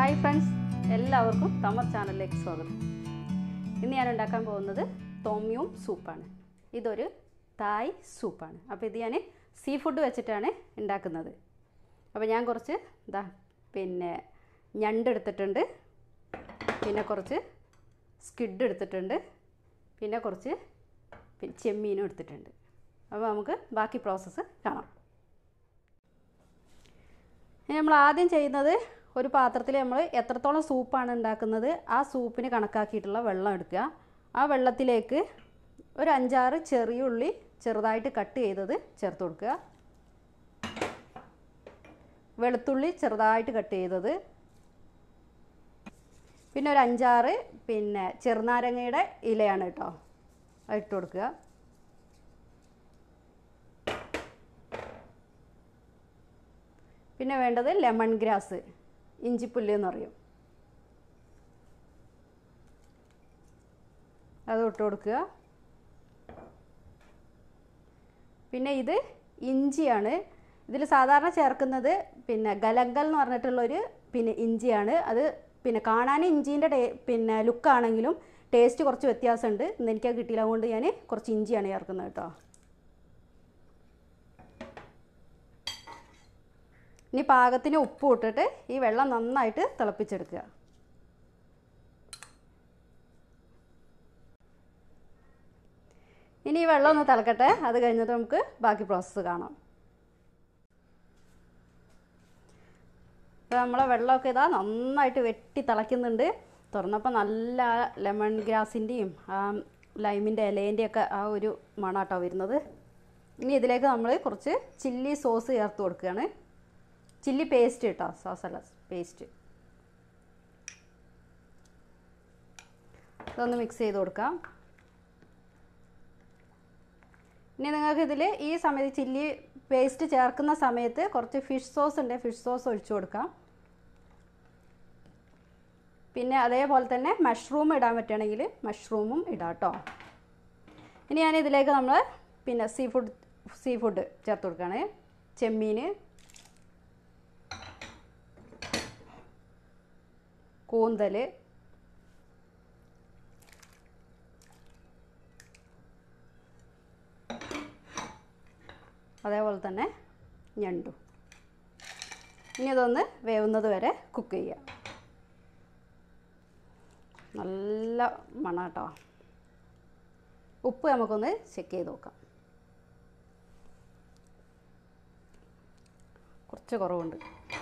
hi friends എല്ലാവർക്കും തമർ ചാനലിലേക്ക് സ്വാഗതം ഇന്ന് ഞാൻ ഉണ്ടാക്കാൻ പോകുന്നത് തോമ്യവും സൂപ്പാണ് ഇതൊരു തായ് സൂപ്പാണ് അപ്പോൾ ഇത് ഞാൻ സീ ഫുഡ് വെച്ചിട്ടാണ് ഉണ്ടാക്കുന്നത് അപ്പോൾ ഞാൻ കുറച്ച് ഇതാ പിന്നെ ഞണ്ട് എടുത്തിട്ടുണ്ട് പിന്നെ കുറച്ച് സ്കിഡ് എടുത്തിട്ടുണ്ട് പിന്നെ കുറച്ച് പി- ചെമ്മീനും എടുത്തിട്ടുണ്ട് അപ്പോൾ നമുക്ക് ബാക്കി പ്രോസസ്സ് കാണാം ഇനി നമ്മൾ ആദ്യം ചെയ്യുന്നത് ഒരു പാത്രത്തിൽ നമ്മൾ എത്രത്തോളം സൂപ്പാണ് ഉണ്ടാക്കുന്നത് ആ സൂപ്പിന് കണക്കാക്കിയിട്ടുള്ള വെള്ളം എടുക്കുക ആ വെള്ളത്തിലേക്ക് ഒരു അഞ്ചാറ് ചെറിയ ഉള്ളി ചെറുതായിട്ട് കട്ട് ചെയ്തത് ചേർത്ത് കൊടുക്കുക വെളുത്തുള്ളി ചെറുതായിട്ട് കട്ട് ചെയ്തത് പിന്നെ ഒരു അഞ്ചാറ് പിന്നെ ചെറുനാരങ്ങയുടെ ഇലയാണ് കേട്ടോ അത് ഇട്ട് കൊടുക്കുക പിന്നെ വേണ്ടത് ലെമൺ ഗ്രാസ് ഇഞ്ചിപ്പുല്ല് എന്ന് പറയും അത് ഇട്ട് കൊടുക്കുക പിന്നെ ഇത് ഇഞ്ചിയാണ് ഇതിൽ സാധാരണ ചേർക്കുന്നത് പിന്നെ ഗലഗൽ എന്ന് പറഞ്ഞിട്ടുള്ളൊരു പിന്നെ ഇഞ്ചിയാണ് അത് പിന്നെ കാണാൻ ഇഞ്ചീൻ്റെ ടേ പിന്നെ ലുക്കാണെങ്കിലും ടേസ്റ്റ് കുറച്ച് വ്യത്യാസമുണ്ട് ഇന്ന് എനിക്കത് കിട്ടിയില്ല അതുകൊണ്ട് ഞാൻ കുറച്ച് ഇഞ്ചിയാണ് ചേർക്കുന്നത് കേട്ടോ ഇനി പാകത്തിന് ഉപ്പ് ഇട്ടിട്ട് ഈ വെള്ളം നന്നായിട്ട് തിളപ്പിച്ചെടുക്കുക ഇനി ഈ വെള്ളം ഒന്ന് തിളക്കട്ടെ അത് കഴിഞ്ഞിട്ട് നമുക്ക് ബാക്കി പ്രോസസ്സ് കാണാം അപ്പോൾ നമ്മളെ വെള്ളമൊക്കെ ഇതാ നന്നായിട്ട് വെട്ടി തിളയ്ക്കുന്നുണ്ട് തുറന്നപ്പോൾ നല്ല ലെമൺ ഗ്രാസിൻ്റെയും ആ ലൈമിൻ്റെ ഇലേൻ്റെയും ഒക്കെ ആ ഒരു മണാട്ടോ വരുന്നത് ഇനി ഇതിലേക്ക് നമ്മൾ കുറച്ച് ചില്ലി സോസ് ചേർത്ത് കൊടുക്കുകയാണ് ചില്ലി പേസ്റ്റ് കേട്ടോ സോസ് അല്ല പേസ്റ്റ് ഇതൊന്ന് മിക്സ് ചെയ്ത് കൊടുക്കാം ഇനി നിങ്ങൾക്ക് ഇതിൽ ഈ സമയത്ത് ചില്ലി പേസ്റ്റ് ചേർക്കുന്ന സമയത്ത് കുറച്ച് ഫിഷ് സോസ് ഉണ്ട് ഫിഷ് സോസ് ഒഴിച്ചു കൊടുക്കാം പിന്നെ അതേപോലെ തന്നെ മഷ്റൂം ഇടാൻ പറ്റുകയാണെങ്കിൽ മഷ്റൂമും ഇടാം കേട്ടോ ഇനി ഞാൻ ഇതിലേക്ക് നമ്മൾ പിന്നെ സീ ഫുഡ് സീ ഫുഡ് ചേർത്ത് കൊടുക്കുകയാണ് ചെമ്മീൻ കൂന്തൽ അതേപോലെ തന്നെ ഞണ്ടു ഇനി ഇതൊന്ന് വേവുന്നത് വരെ കുക്ക് ചെയ്യുക നല്ല മണം കേട്ടോ ഉപ്പ് നമുക്കൊന്ന് ചെക്ക് ചെയ്ത് നോക്കാം കുറച്ച് കുറവുണ്ട്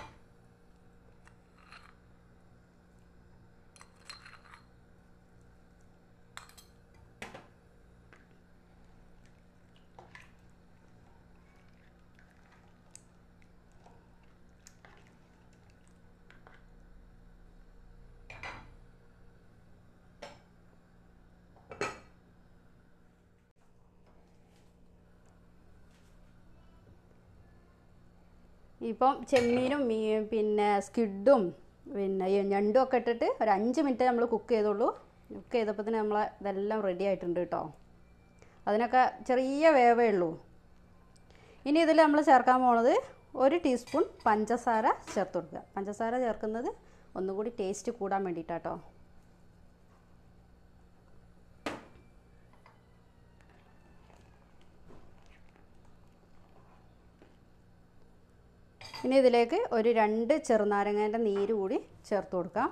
ഇപ്പം ചെമ്മീനും മീ പിന്നെ സ്കിഡും പിന്നെ ഈ ഞണ്ടും ഒക്കെ ഇട്ടിട്ട് ഒരു അഞ്ച് മിനിറ്റ് നമ്മൾ കുക്ക് ചെയ്തുള്ളൂ കുക്ക് ചെയ്തപ്പോൾ തന്നെ നമ്മളെ ഇതെല്ലാം റെഡി ആയിട്ടുണ്ട് കേട്ടോ അതിനൊക്കെ ചെറിയ വേവേ ഉള്ളൂ ഇനി ഇതിൽ നമ്മൾ ചേർക്കാൻ പോണത് ഒരു ടീസ്പൂൺ പഞ്ചസാര ചേർത്ത് കൊടുക്കുക പഞ്ചസാര ചേർക്കുന്നത് ഒന്നുകൂടി ടേസ്റ്റ് കൂടാൻ വേണ്ടിയിട്ടാട്ടോ ഇനി ഇതിലേക്ക് ഒരു രണ്ട് ചെറുനാരങ്ങേൻ്റെ നീര് കൂടി ചേർത്ത് കൊടുക്കാം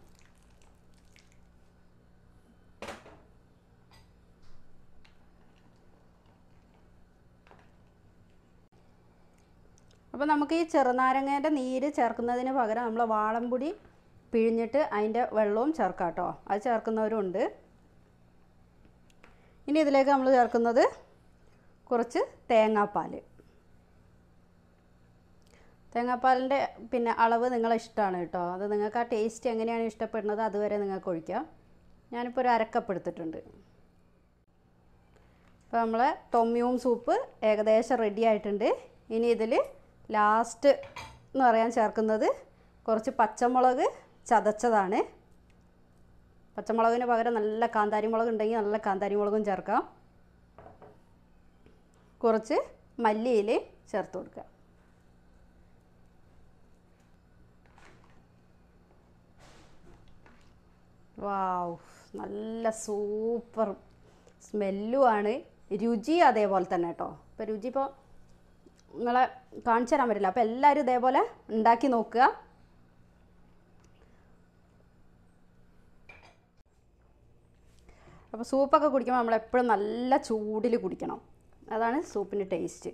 അപ്പോൾ നമുക്ക് ഈ ചെറുനാരങ്ങേൻ്റെ നീര് ചേർക്കുന്നതിന് പകരം നമ്മൾ വാളംപൊടി പിഴിഞ്ഞിട്ട് അതിൻ്റെ വെള്ളവും ചേർക്കാം കേട്ടോ അത് ചേർക്കുന്നവരും ഉണ്ട് ഇനി ഇതിലേക്ക് നമ്മൾ ചേർക്കുന്നത് കുറച്ച് തേങ്ങാപ്പാൽ തേങ്ങാപ്പാലിൻ്റെ പിന്നെ അളവ് നിങ്ങളെ ഇഷ്ടമാണ് കേട്ടോ അത് നിങ്ങൾക്ക് ആ ടേസ്റ്റ് എങ്ങനെയാണ് ഇഷ്ടപ്പെടുന്നത് അതുവരെ നിങ്ങൾക്ക് ഒഴിക്കാം ഞാനിപ്പോൾ ഒരു അരക്കപ്പ് എടുത്തിട്ടുണ്ട് അപ്പോൾ നമ്മളെ ടൊമ്യൂം സൂപ്പ് ഏകദേശം റെഡി ആയിട്ടുണ്ട് ഇനി ഇതിൽ ലാസ്റ്റ് എന്ന് പറയാൻ ചേർക്കുന്നത് കുറച്ച് പച്ചമുളക് ചതച്ചതാണ് പച്ചമുളകിന് പകരം നല്ല കാന്താരി മുളക് ഉണ്ടെങ്കിൽ നല്ല കാന്താരി മുളകും ചേർക്കാം കുറച്ച് മല്ലിയില ചേർത്ത് കൊടുക്കുക വാവ് നല്ല സൂപ്പർ സ്മെല്ലും ആണ് രുചി അതേപോലെ തന്നെ കേട്ടോ ഇപ്പോൾ രുചി ഇപ്പോൾ നിങ്ങളെ കാണിച്ചു തരാൻ പറ്റില്ല അപ്പോൾ എല്ലാവരും ഇതേപോലെ ഉണ്ടാക്കി നോക്കുക അപ്പോൾ സൂപ്പൊക്കെ കുടിക്കുമ്പോൾ നമ്മളെപ്പോഴും നല്ല ചൂടിൽ കുടിക്കണം അതാണ് സൂപ്പിൻ്റെ ടേസ്റ്റ്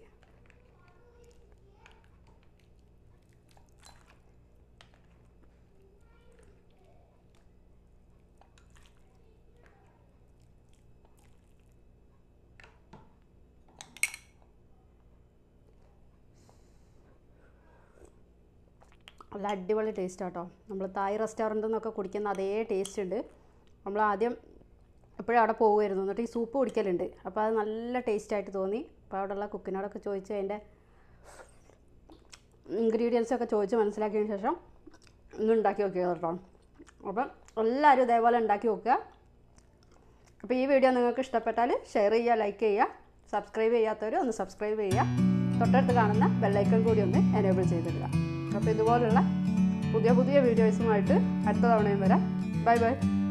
നല്ല അടിപൊളി ടേസ്റ്റ് ആട്ടോ നമ്മൾ തായ് റെസ്റ്റോറൻറ്റിൽ നിന്നൊക്കെ കുടിക്കുന്ന അതേ ടേസ്റ്റ് ഉണ്ട് നമ്മൾ ആദ്യം എപ്പോഴും അവിടെ പോകുമായിരുന്നു എന്നിട്ട് ഈ സൂപ്പ് കുടിക്കലുണ്ട് അപ്പോൾ അത് നല്ല ടേസ്റ്റ് ആയിട്ട് തോന്നി അപ്പോൾ അവിടെയുള്ള കുക്കിനോടൊക്കെ ചോദിച്ച് അതിൻ്റെ ഇൻഗ്രീഡിയൻസ് ഒക്കെ ചോദിച്ച് മനസ്സിലാക്കിയതിന് ശേഷം ഇന്ന് ഉണ്ടാക്കി നോക്കിയത് കേട്ടോ അപ്പം എല്ലാവരും ഇതേപോലെ ഉണ്ടാക്കി നോക്കുക അപ്പോൾ ഈ വീഡിയോ നിങ്ങൾക്ക് ഇഷ്ടപ്പെട്ടാൽ ഷെയർ ചെയ്യുക ലൈക്ക് ചെയ്യുക സബ്സ്ക്രൈബ് ചെയ്യാത്തവർ ഒന്ന് സബ്സ്ക്രൈബ് ചെയ്യുക തൊട്ടടുത്ത് കാണുന്ന ബെല്ലൈക്കൺ കൂടി ഒന്ന് എനേബിൾ ചെയ്തിടുക അപ്പോൾ ഇതുപോലുള്ള പുതിയ പുതിയ വീഡിയോസുമായിട്ട് അടുത്ത തവണയും വരാം ബൈ ബൈ